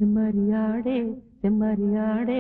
செம்மறியாடே செம்மறியாடே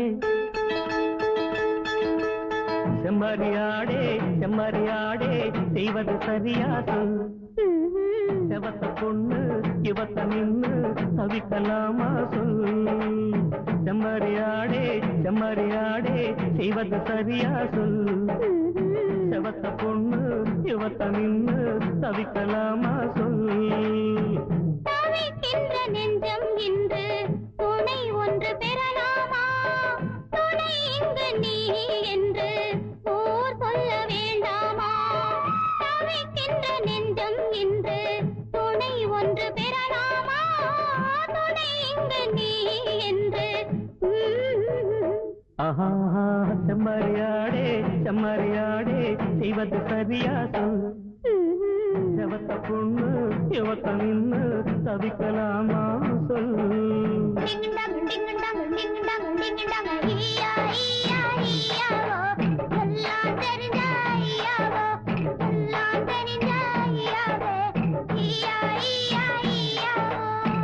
செம்மறியாடே செம்மறியாடே செய்வது சரியா சொல் செவத்த பொண்ணு இவத்த நின்னு தவிக்கலாமா சொல் செம்மறியாடே செம்மறியாடே செய்வது சரியா சொல் செவத்த பொண்ணு இவத்த நின்னு தவிக்கலாமா சொல் தவிக்கின்ற நெஞ்சம் இன்று துணை ஒன்று பெறலாமா துணை இங்கு நீ என்று ஊர் சொல்ல வேண்டாமா தவிக்கின்ற நெஞ்சம் இன்று துணை ஒன்று பெறலாமா துணை இங்கு நீ என்று உம். ஆஹா செம்மறியாடே செம்மறியாடே செய்வது சரியா சொல் செவத்த பொண்ணு இவத்த நின்னு தவிக்கலாமா சொல் டிங்குடாங், டிங்குடாங், டிங்குடாங், டிங்குடாங், ஈயா, ஈயா, ஈயாவோ. எல்லாம் தெரிஞ்ச ஈயாவோ, எல்லாம் தெரிஞ்ச ஈயாவே. ஈயா, ஈயா, ஈயாவோ.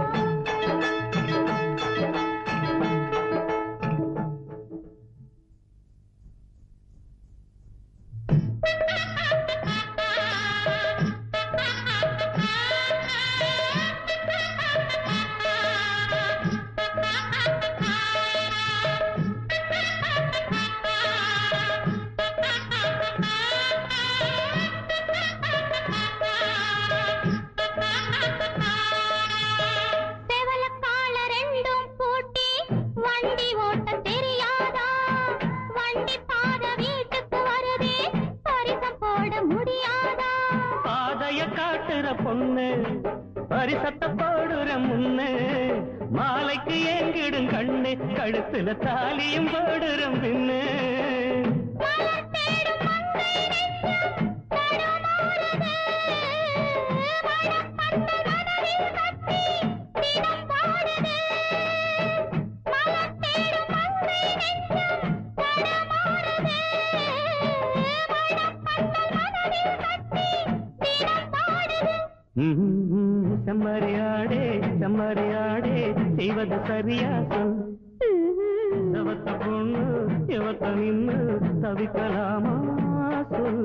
செவலக்கால ரெண்டும் பூட்டி வண்டி ஓட்ட தெரியாதா வண்டி பாத வீட்டுக்கு வருதே பரிசம் போட முடியாதா பாதைய காட்டுற பொண்ணு பரிசத்த போடுற முன்னு மாலைக்கு ஏங்கிடும் கண்ணு கழுத்துல தாலியும் போடுற பின்னு மலர் தேடும் மங்கை நெஞ்சம் தடுமாறுது. மணப்பந்த மனதில் கத்தி தினம் பாடுது. மலர் தேடும் மங்கை நெஞ்சம் தடுமாறுது. மணப்பந்த மனதில் கத்தி தினம் பாடுது. ம்ம், செம்மறியாடே செம்மறியாடே செய்வது சரியா சொல் செவத்த பொண்ணு இவத்த நின்னு தவிக்கலாமா சொல்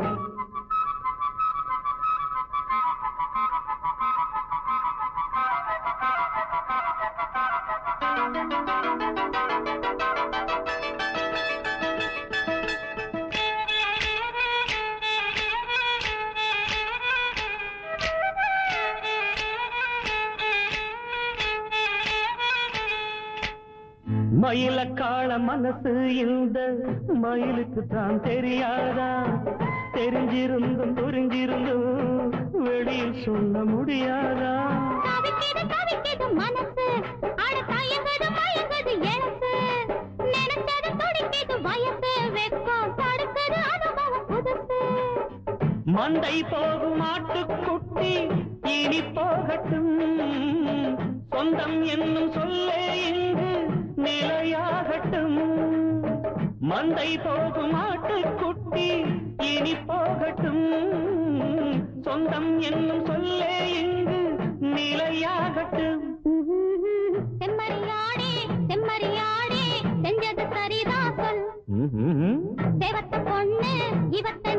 மயில காள மனசு இந்த மயிலுக்கு தான் தெரியாதா தெரிஞ்சிருந்தும் புரிஞ்சிருந்தும் வெளியில் சொல்ல முடியாதா தவிக்குது தவிக்குது மனசு அட தயங்குது மயங்குது எழுத்து நினைச்சது துடிக்குது வயசு வெக்கம் தடுக்குது அனுபவம் புதுசு மண்டை போகும் ஆட்டுக்குட்டி இனி போகட்டும் சொந்தம் என்னும் சொல்லே இங்கு நிலையாகட்டும் மண்டை போகும் ஆட்டுக்குட்டி இனி போகட்டும் சொந்தம் என்னும் சொல்லே இங்கு நிலையாகட்டும் செம்மறியாடே செம்மறியாடே செஞ்சது சரிதான் சொல் ம்ஹும். தேவத்த பொண்ணு இவத்த